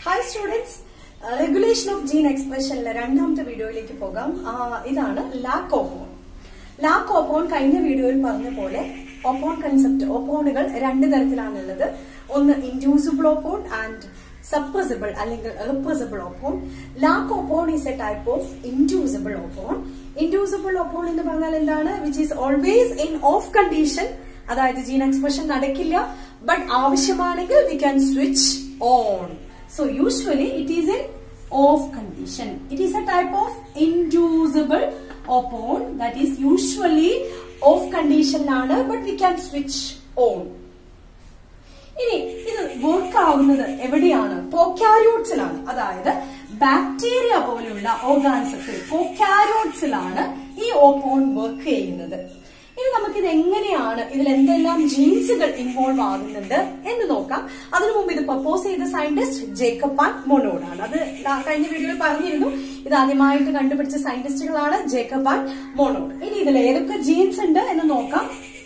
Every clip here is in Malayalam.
Hi students regulation of gene എക്സ്പ്രഷനിലെ രണ്ടാമത്തെ വീഡിയോയിലേക്ക് പോകാം ആ, ഇതാണ് ലാക്ക് ഓപ്പോൺ ലാക്ക് ഓപ്പോൺ കഴിഞ്ഞ വീഡിയോയിൽ പറഞ്ഞ പോലെ ഓപ്പോൺ കൺസെപ്റ്റ് ഓപ്പോണുകൾ രണ്ട് തരത്തിലാണുള്ളത് ഒന്ന് ഇൻഡ്യൂസിബിൾ ഓപ്പോൺ ആൻഡ് സപ്രസിബിൾ അല്ലെങ്കിൽ repressible operon lac operon is a type of inducible operon inducible operon എന്ന് പറഞ്ഞാൽ എന്താണ് which is always in off condition അതായത് ജീൻ എക്സ്പ്രഷൻ നടക്കില്ല ബട്ട് ആവശ്യമാണെങ്കിൽ we can switch on so usually it is in off condition it is a type of inducible operon that is usually off കണ്ടീഷനിലാണ് but we can switch on ഇനി ഇത് വർക്ക് ആവുന്നത് എവിടെയാണ് പ്രോക്യാരിയോട്സിലാണ് അതായത് ബാക്ടീരിയ പോലുള്ള ഓർഗാൻസത്തിൽ പ്രോക്യാരിയോട്സിലാണ് ഈ ഓപ്പോൺ വർക്ക് ചെയ്യുന്നത് ഇനി നമുക്കിത് എങ്ങനെയാണ് ഇതിൽ എന്തെല്ലാം ജീൻസുകൾ ഇൻവോൾവ് ആകുന്നുണ്ട് എന്ന് നോക്കാം അതിനു മുമ്പ് ഇത് പ്രപ്പോസ് ചെയ്ത സയന്റിസ്റ്റ് ജേക്കബ് മൊണോഡാണ് അത് ലാ- കഴിഞ്ഞ വീഡിയോയിൽ പറഞ്ഞിരുന്നു ഇത് ആദ്യമായിട്ട് കണ്ടുപിടിച്ച സയന്റിസ്റ്റുകളാണ് ജേക്കബ് മൊണോഡ് ഇനി ഇതിൽ ഏതൊക്കെ ജീൻസ് ഉണ്ട് എന്ന് നോക്കാം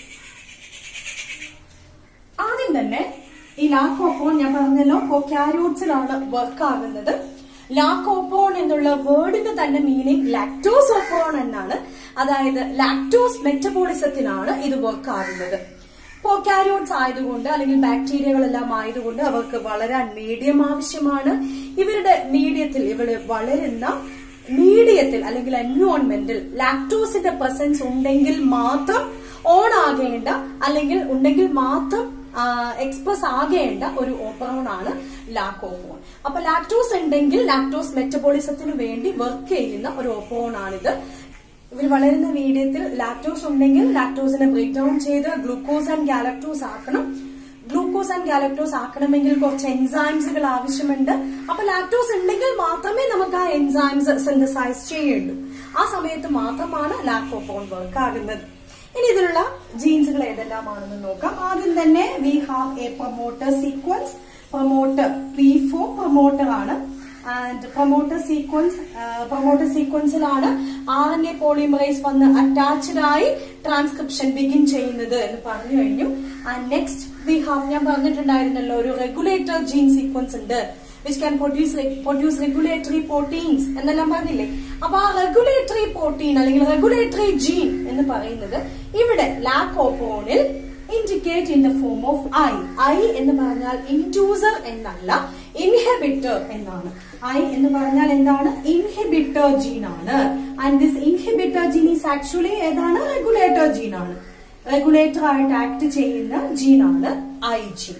ആദ്യം തന്നെ ഈ ലാക്കോപ്പോൺ ഞാൻ പറഞ്ഞല്ലോ പ്രോക്യാരിയോട്സിലാണ് വർക്ക് ആകുന്നത് ലാക്കോപ്പോൺ എന്നുള്ള വേർഡിന്റെ തന്നെ മീനിങ് ലാക്ടോസ് ഓപ്പോൺ എന്നാണ് അതായത് ലാക്ടോസ് മെറ്റബോളിസത്തിനാണ് ഇത് വർക്ക് ആകുന്നത് പ്രോക്യാരിയോട്സ് ആയതുകൊണ്ട് അല്ലെങ്കിൽ ബാക്ടീരിയകളെല്ലാം ആയതുകൊണ്ട് അവർക്ക് വളരാൻ മീഡിയം ആവശ്യമാണ് ഇവരുടെ മീഡിയത്തിൽ ഇവര് വളരുന്ന മീഡിയത്തിൽ അല്ലെങ്കിൽ എൻവയോൺമെന്റിൽ ലാക്ടോസിന്റെ പ്രസൻസ് ഉണ്ടെങ്കിൽ മാത്രം ഓൺ ആകേണ്ട അല്ലെങ്കിൽ ഉണ്ടെങ്കിൽ മാത്രം എക്സ്പ്രസ് ആകേണ്ട ഒരു ഓപ്പറോൺ ആണ് ലാക്കോപ്പോൺ അപ്പൊ ലാക്ടോസ് ഉണ്ടെങ്കിൽ ലാക്ടോസ് മെറ്റബോളിസത്തിന് വേണ്ടി വർക്ക് ചെയ്യുന്ന ഒരു ഓപ്പറോൺ ആണിത് ഇവർ വളരുന്ന മീഡിയത്തിൽ ലാക്ടോസ് ഉണ്ടെങ്കിൽ ലാക്ടോസിനെ ബ്രേക്ക് ഡൗൺ ചെയ്ത് ഗ്ലൂക്കോസ് ആൻഡ് ഗാലക്ടോസ് ആക്കണം ഗ്ലൂക്കോസ് ആൻഡ് ഗാലക്ടോസ് ആക്കണമെങ്കിൽ കുറച്ച് എൻസൈംസുകൾ ആവശ്യമുണ്ട് അപ്പൊ ലാക്ടോസ് ഉണ്ടെങ്കിൽ മാത്രമേ നമുക്ക് ആ എൻസൈംസ് സിന്തസൈസ് ചെയ്യുള്ളൂ ആ സമയത്ത് മാത്രമാണ് ലാക്ടോപോൺ വർക്ക് ആകുന്നത് ഇനി ഇതിലുള്ള ജീൻസുകൾ ഏതെല്ലാമാണെന്ന് നോക്കാം ആദ്യം തന്നെ we have a promoter sequence promoter P for promoter ആണ് ആൻഡ് പ്രൊമോട്ടർ സീക്വൻസ് പ്രൊമോട്ടർ സീക്വൻസിലാണ് ആർ എൻ എ പോളിമറൈസ് വന്ന് അറ്റാച്ച്ഡ് ആയി ട്രാൻസ്ക്രിപ്ഷൻ ബിഗിൻ ചെയ്യുന്നത് എന്ന് പറഞ്ഞു കഴിഞ്ഞു ആൻഡ് നെക്സ്റ്റ് വി ഹാവ് ഞാൻ പറഞ്ഞിട്ടുണ്ടായിരുന്നല്ലോ ഒരു റെഗുലേറ്റർ ജീൻ സീക്വൻസ് ഉണ്ട് which can produce produce regulatory proteins എന്നെല്ലാം പറഞ്ഞില്ലേ അപ്പൊ ആ റെഗുലേറ്ററി പ്രോട്ടീൻ അല്ലെങ്കിൽ റെഗുലേറ്ററി ജീൻ എന്ന് പറയുന്നത് ഇവിടെ ലാക്കോപ്പോണിൽ indicate in the form of I I എന്ന് പറഞ്ഞാൽ ഇൻഡ്യൂസർ എന്നല്ല ഇൻഹിബിറ്റർ എന്നാണ് ഐ എന്ന് പറഞ്ഞാൽ എന്താണ് ഇൻഹിബിറ്റർ ജീൻ ആണ് and this inhibitor gene is actually ഏതാണ് റെഗുലേറ്റർ ജീൻ ആണ് റെഗുലേറ്റർ ആയിട്ട് ആക്ട് ചെയ്യുന്ന ജീനാണ് I gene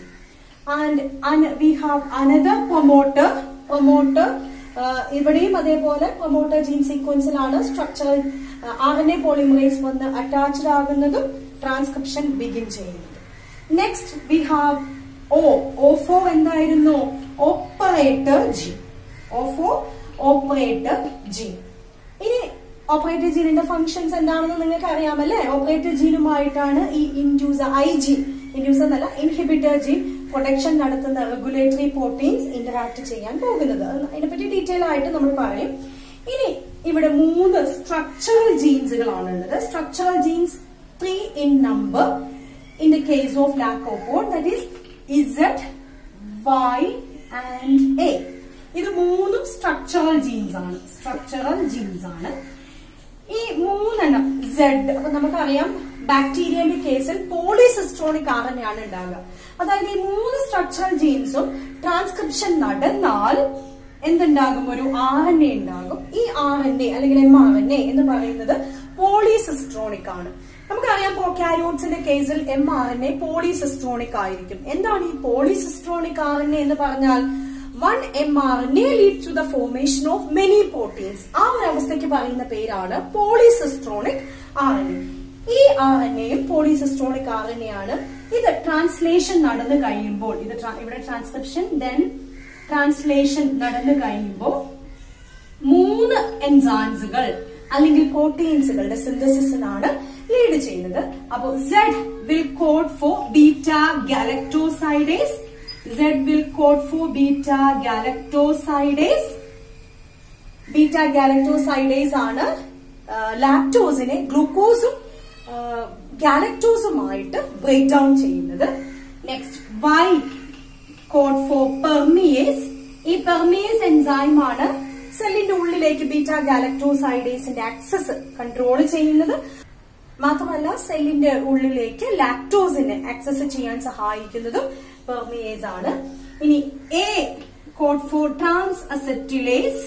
and we have another promoter promoter ഇവിടെയും അതേപോലെ പ്രൊമോട്ടർ ജീൻ സീക്വൻസിലാണ് structural R N A polymerase വന്ന് അറ്റാച്ച്ഡ് ആകുന്നതും ട്രാൻസ്ക്രിപ്ഷൻ ബിഗിൻ ചെയ്യുന്നത് next we have O O for എന്തായിരുന്നു operator G O for operator G ഇനി ഓപ്പറേറ്റർ ജീനിന്റെ ഫംഗ്ഷൻസ് എന്താണെന്ന് നിങ്ങൾക്ക് അറിയാമല്ലേ ഓപ്പറേറ്റർ ജീനുമായിട്ടാണ് ഈ ഇൻഡ്യൂസർ ഐ ജീൻ ഇൻഡ്യൂസർ എന്നല്ല ഇൻഹിബിറ്റർ ജീൻ പ്രൊട്ടക്ഷൻ നടത്തുന്ന റെഗുലേറ്ററി പ്രോട്ടീൻസ് ഇന്ററാക്ട് ചെയ്യാൻ പോകുന്നത് അത് അതിനെപ്പറ്റി ഡീറ്റെയിൽ ആയിട്ട് നമ്മൾ പറയും ഇനി ഇവിടെ മൂന്ന് സ്ട്രക്ചറൽ ജീൻസുകളാണ് ഉള്ളത് structural genes three in number in the case of lac operon that is Z Y and A ഇത് മൂന്നും സ്ട്രക്ചറൽ ജീൻസ് ആണ് സ്ട്രക്ചറൽ ജീൻസ് ആണ് ഈ മൂന്നെണ്ണം സെഡ് അപ്പൊ നമുക്കറിയാം ബാക്ടീരിയന്റെ കേസിൽ പോളിസിസ്ട്രോണിക് ആർ എൻ ആണ് ഉണ്ടാകുക അതായത് ഈ മൂന്ന് സ്ട്രക്ചറൽ ജീൻസും ട്രാൻസ്ക്രിപ്ഷൻ നടന്നാൽ എന്തുണ്ടാകും ഒരു ആർ എൻ എ ഉണ്ടാകും ഈ ആർ എൻ എ അല്ലെങ്കിൽ എം ആർ എൻ എ എന്ന് പറയുന്നത് പോളിസിസ്ട്രോണിക് ആണ് നമുക്കറിയാം പ്രോക്യാരിയോട്സിന്റെ കേസിൽ M R N A polycistronic ആയിരിക്കും എന്താണ് ഈ പോളിസിസ്ട്രോണിക് ആർ എൻ എ എന്ന് പറഞ്ഞാൽ one M R N A lead to the formation of many proteins ആ ഒരു അവസ്ഥയ്ക്ക് പറയുന്ന പേരാണ് പോളിസിസ്ട്രോണിക് ആർ എൻ എ ഈ ആർ എൻ എയും പോളിസിസ്ട്രോണിക് ആർ എൻ എ ആണ് ഇത് ട്രാൻസ്ലേഷൻ നടന്നു കഴിയുമ്പോൾ ഇത് ട്രാ- ഇവിടെ ട്രാൻസ്ക്രിപ്ഷൻ ദെൻ ട്രാൻസ്ലേഷൻ നടന്നു കഴിയുമ്പോൾ മൂന്ന് എൻസൈംസുകൾ അല്ലെങ്കിൽ പ്രോട്ടീൻസുകളുടെ സിന്തസിസിനാണ് ലീഡ് ചെയ്യുന്നത് അപ്പോൾ Z will code for beta galactosidase Z will code for beta galactosidase beta galactosidase ആണ് ലാക്ടോസിനെ ഗ്ലൂക്കോസും ഗാലക്ടോസുമായിട്ട് ബ്രേക്ക് ഡൗൺ ചെയ്യുന്നത് next Y code for permease ഈ പെർമിയസ് എൻസൈം ആണ് സെല്ലിന്റെ ഉള്ളിലേക്ക് ബീറ്റ ഗാലക്ടോസൈഡേസിന്റെ ആക്സസ് കൺട്രോൾ ചെയ്യുന്നത് മാത്രമല്ല സെല്ലിന്റെ ഉള്ളിലേക്ക് ലാക്ടോസിനെ ആക്സസ് ചെയ്യാൻ സഹായിക്കുന്നതും പെർമിയേസ് ആണ് ഇനി A code for transacetylase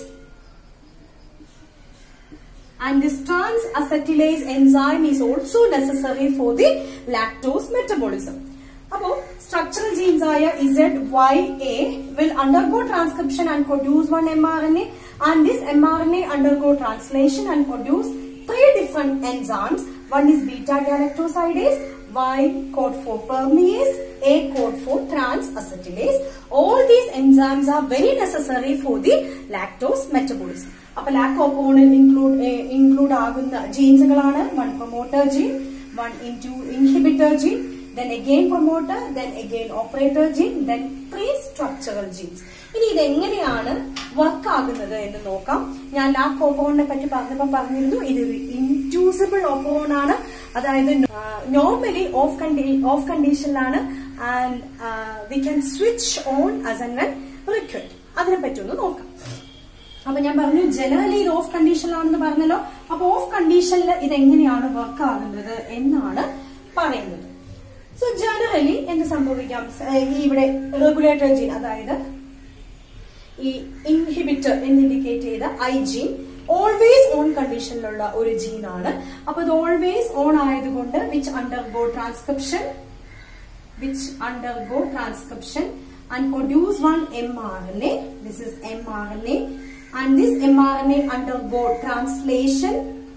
and this trans acetylase enzyme is also necessary for the lactose metabolism. അപ്പോ സ്ട്രക്ചറൽ ജീൻസ് ആയ Z Y A will undergo transcription and produce one M R N A and this M R N A undergo translation and produce three different enzymes one is beta galactosidase Y code for permease, A code for trans acetylase. All these enzymes are very necessary for the lactose metabolism. അപ്പൊ ലാക്കോപ്പോണിൽ ഇൻക്ലൂഡ് ഇൻക്ലൂഡ് ആകുന്ന ജീൻസുകളാണ് one promoter gene one into inhibitor gene then again promoter then again operator gene then three structural genes ഇനി ഇത് എങ്ങനെയാണ് വർക്ക് ആകുന്നത് എന്ന് നോക്കാം ഞാൻ ലാക്ക് ഓപ്പോണിനെ പറ്റി പറഞ്ഞപ്പോൾ പറഞ്ഞിരുന്നു ഇതൊരു ഇൻഡ്യൂസിബിൾ ഓപ്പോൺ ആണ് അതായത് നോർമലി ഓഫ് കണ്ടി ഓഫ് കണ്ടീഷനിലാണ് and we can switch on as an when required അതിനെ പറ്റി ഒന്ന് നോക്കാം അപ്പൊ ഞാൻ പറഞ്ഞു ജനറലി ഇത് ഓഫ് കണ്ടീഷനിലാണെന്ന് പറഞ്ഞല്ലോ അപ്പൊ ഓഫ് കണ്ടീഷനിൽ ഇത് എങ്ങനെയാണ് വർക്ക് ആകുന്നത് എന്നാണ് പറയുന്നത് സോ ജനറലി എന്ത് സംഭവിക്കാം ഈ ഇവിടെ റെഗുലേറ്റർ ജീൻ അതായത് ഈ ഇൻഹിബിറ്റർ എന്ന് ഇൻഡിക്കേറ്റ് ചെയ്ത ഐ ജീൻ ഓൾവേസ് ഓൺ കണ്ടീഷനിലുള്ള ഒരു ജീനാണ് അപ്പൊ ഇത് ഓൾവേസ് ഓൺ ആയതുകൊണ്ട് which undergo transcription which undergo transcription and produce one mRNA. This is mRNA and this mRNA undergo translation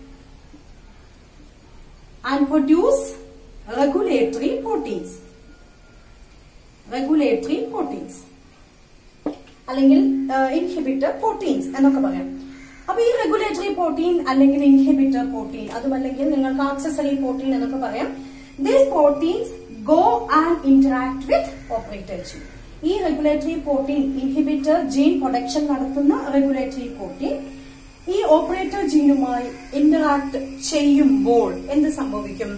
and produce regulatory proteins. Regulatory proteins. അല്ലെങ്കിൽ ഇൻഹിബിറ്റർ പ്രോട്ടീൻസ് എന്നൊക്കെ പറയാം അപ്പൊ ഈ റെഗുലേറ്ററി പ്രോട്ടീൻ അല്ലെങ്കിൽ ഇൻഹിബിറ്റർ പ്രോട്ടീൻ അതുമല്ലെങ്കിൽ നിങ്ങൾക്ക് ആക്സസറി പ്രോട്ടീൻ എന്നൊക്കെ പറയാം these proteins go and interact with operator gene ഈ regulatory protein inhibitor gene production നടത്തുന്ന റെഗുലേറ്ററി പ്രോട്ടീൻ ഈ ഓപ്പറേറ്റർ ജീനുമായി ഇന്ററാക്ട് ചെയ്യുമ്പോൾ എന്ത് സംഭവിക്കും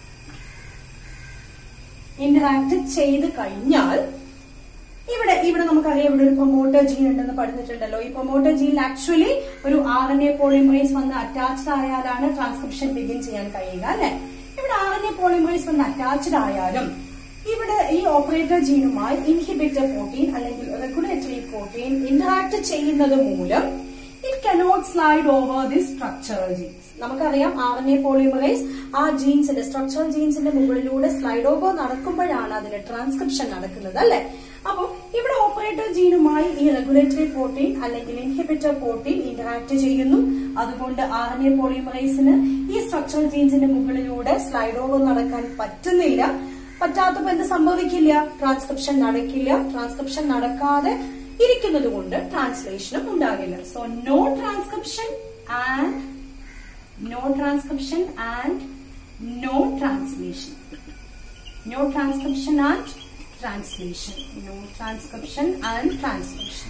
ഇന്ററാക്ട് ചെയ്ത് കഴിഞ്ഞാൽ ഇവിടെ ഇവിടെ നമുക്കറിയാം ഇവിടെ ഒരു പ്രൊമോട്ടർ ജീൻ ഉണ്ടെന്ന് പഠിച്ചിട്ടുണ്ടല്ലോ ഈ പ്രൊമോട്ടർ ജീനിൽ ആക്ച്വലി ഒരു ആർ എൻ എ പോളിമറൈസ് വന്ന് അറ്റാച്ച്ഡ് ആയാലാണ് ട്രാൻസ്ക്രിപ്ഷൻ ബിഗിൻ ചെയ്യാൻ കഴിയുക അല്ലെ ഇവിടെ ആർ എൻ എ പോളിമറൈസ് വന്ന് അറ്റാച്ച്ഡ് ആയാലും ഇവിടെ ഈ ഓപ്പറേറ്റർ ജീനുമായി ഇൻഹിബിറ്റർ പ്രോട്ടീൻ അല്ലെങ്കിൽ റെഗുലേറ്ററി പ്രോട്ടീൻ ഇന്ററാക്ട് ചെയ്യുന്നത് മൂലം it cannot slide over the structural genes നമുക്കറിയാം ആർ എൻ എ പോളിമറൈസ് ആ ജീൻസിന്റെ സ്ട്രക്ചറൽ ജീൻസിന്റെ മുകളിലൂടെ സ്ലൈഡ് ഓവർ നടക്കുമ്പോഴാണ് അതിന് ട്രാൻസ്ക്രിപ്ഷൻ നടക്കുന്നത് അല്ലെ അപ്പോൾ ഇവിടെ ഓപ്പറേറ്റർ ജീനുമായി ഈ റെഗുലേറ്ററി പ്രോട്ടീൻ അല്ലെങ്കിൽ ഇൻഹിബിറ്റർ പ്രോട്ടീൻ ഇന്ററാക്ട് ചെയ്യുന്നു അതുകൊണ്ട് ആർ എൻ എ പോളിമറൈസിന് ഈ സ്ട്രക്ചറൽ ജീൻസിന്റെ മുകളിലൂടെ സ്ലൈഡ് ഓവർ നടക്കാൻ പറ്റുന്നില്ല പറ്റാത്തപ്പോ എന്ത് സംഭവിക്കില്ല ട്രാൻസ്ക്രിപ്ഷൻ നടക്കില്ല ട്രാൻസ്ക്രിപ്ഷൻ നടക്കാതെ ഇരിക്കുന്നത് കൊണ്ട് ട്രാൻസ്ലേഷനും ഉണ്ടാകില്ല so no transcription and no transcription and no translation no transcription and translation no transcription and translation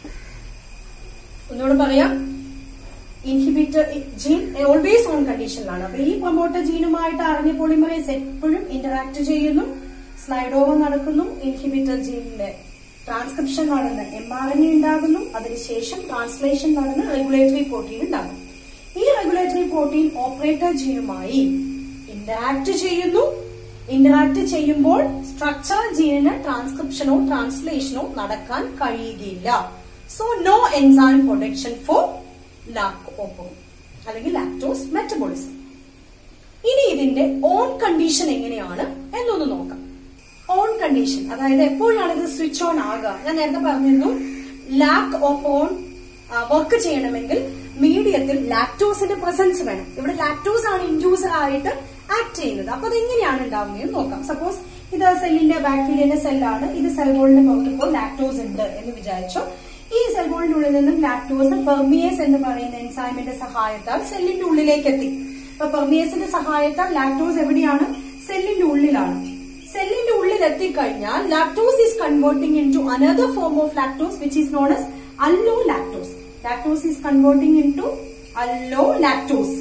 ഒന്നുകൂടെ പറയാം ഇൻഹിബിറ്റർ ജീൻ ഓൾവേസ് ഓൺ കണ്ടീഷനിലാണ് അപ്പൊ ഈ പ്രൊമോട്ടർ ജീനുമായിട്ട് അറിഞ്ഞ പോളിമറൈസ് എപ്പോഴും ഇന്ററാക്ട് ചെയ്യുന്നു സ്ലൈഡ് ഓവർ നടക്കുന്നു ഇൻഹിബിറ്റർ ജീനിന്റെ ട്രാൻസ്ക്രിപ്ഷൻ നടന്ന് എം ആർ എൻ എ ഉണ്ടാകുന്നു അതിനുശേഷം ട്രാൻസ്ലേഷൻ നടന്ന് റെഗുലേറ്ററി പ്രോട്ടീൻ ഉണ്ടാകും ഈ റെഗുലേറ്ററി പ്രോട്ടീൻ ഓപ്പറേറ്റർ ജീനുമായി ഇന്ററാക്ട് ചെയ്യുന്നു ഇന്ററാക്ട് ചെയ്യുമ്പോൾ സ്ട്രക്ചറൽ ജീനിന് ട്രാൻസ്ക്രിപ്ഷനോ ട്രാൻസ്ലേഷനോ നടക്കാൻ കഴിയുകയില്ല so no enzyme production for ലാക്കോപ്പം അല്ലെങ്കിൽ ലാക്ടോസ് മെറ്റബോളിസം ഇനി ഇതിന്റെ ഓൺ കണ്ടീഷൻ എങ്ങനെയാണ് എന്നൊന്ന് നോക്കാം ഓൺ കണ്ടീഷൻ അതായത് എപ്പോഴാണ് ഇത് സ്വിച്ച് ഓൺ ആകുക ഞാൻ നേരത്തെ പറഞ്ഞിരുന്നു ലാക്ക് ഓപ്പോൺ വർക്ക് ചെയ്യണമെങ്കിൽ മീഡിയത്തിൽ ലാക്ടോസിന്റെ പ്രസൻസ് വേണം ഇവിടെ ലാക്ടോസ് ആണ് ഇൻഡ്യൂസർ ആയിട്ട് ആക്ട് ചെയ്യുന്നത് അപ്പൊ അത് എങ്ങനെയാണ് ഉണ്ടാവുന്നത് നോക്കാം സപ്പോസ് ഇത് സെല്ലിന്റെ ബാക്ടീരിയന്റെ സെല്ലാണ് ഇത് സെൽ വോളിന്റെ പുറത്തിപ്പോൾ ലാക്ടോസ് ഉണ്ട് എന്ന് വിചാരിച്ചോ ഈ സെൽ വോളിനുള്ളിൽ നിന്നും ലാക്ടോസ് പെർമിയേസ് എന്ന് പറയുന്ന എൻസൈമിന്റെ സഹായത്താൽ സെല്ലിന്റെ ഉള്ളിലേക്ക് എത്തി അപ്പൊ പെർമിയേസിന്റെ സഹായത്താൽ ലാക്ടോസ് എവിടെയാണ് സെല്ലിന്റെ ഉള്ളിലാണ് സെല്ലിന്റെ ഉള്ളിൽ എത്തിക്കഴിഞ്ഞാൽ lactose is converting in to another form of lactose which is known as allolactose lactose is converting in to allolactose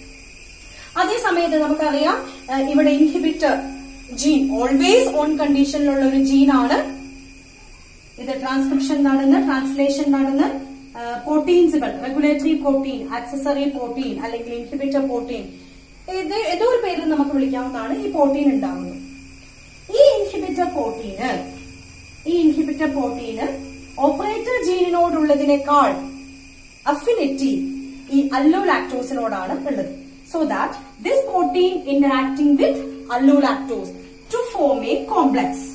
അതേ സമയത്ത് നമുക്കറിയാം ഇവിടെ ഇൻഹിബിറ്റർ ജീൻ ഓൾവേസ് ഓൺ കണ്ടീഷനിലുള്ള ഒരു ജീനാണ് ഇത് ട്രാൻസ്ക്രിപ്ഷൻ നടന്ന് ട്രാൻസ്ലേഷൻ നടന്ന് പ്രോട്ടീൻസുകൾ റെഗുലേറ്ററി പ്രോട്ടീൻ ആക്സസറി പ്രോട്ടീൻ അല്ലെങ്കിൽ ഇൻഹിബിറ്റർ പ്രോട്ടീൻ ഇത് ഏതോ ഒരു പേരിൽ നമുക്ക് വിളിക്കാവുന്നതാണ് ഈ പ്രോട്ടീൻ ഉണ്ടാകുന്നത് ഈ ഇൻഹിബിറ്റർ പ്രോട്ടീന് ഈ ഇൻഹിബിറ്റർ പ്രോട്ടീന് ഓപ്പറേറ്റർ ജീനിനോടുള്ളതിനേക്കാൾ അഫിനിറ്റി ഈ അല്ലോലാക്ടോസിനോടാണ് ഉള്ളത് so that this protein interacting with allolactose to form a complex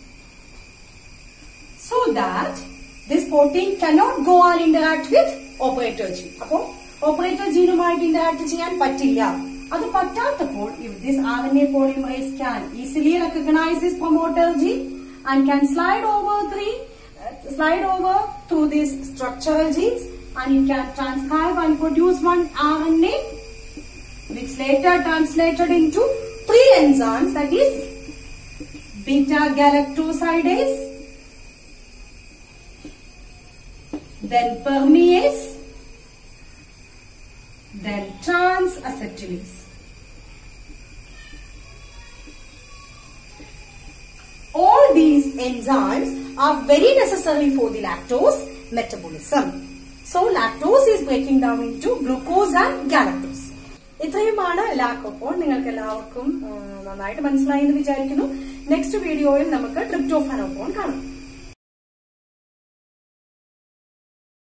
so that this protein cannot go and interact with operator gene. അപ്പോൾ ഓപ്പറേറ്റർ ജീനുമായിട്ട് ഇന്ററാക്ട് ചെയ്യാൻ പറ്റില്ല അത് പറ്റാത്തപ്പോൾ this R N A polymerase can easily recognise this promoter gene and can slide over three slide over to this structural genes and it can transcribe and produce one R N A which later translated into three enzymes that is beta galactosidase then permease, then trans-acetylase. All these enzymes are very necessary for the lactose metabolism. So lactose is breaking down into glucose and galactose. ഇത്രയുമാണ് ലാക്കോപ്പോൾ നിങ്ങൾക്ക് എല്ലാവർക്കും ആ, നന്നായിട്ട് മനസ്സിലായി എന്ന് വിചാരിക്കുന്നു നെക്സ്റ്റ് വീഡിയോയിൽ നമുക്ക് ട്രിപ്റ്റോഫാനോപ്പോൾ കാണാം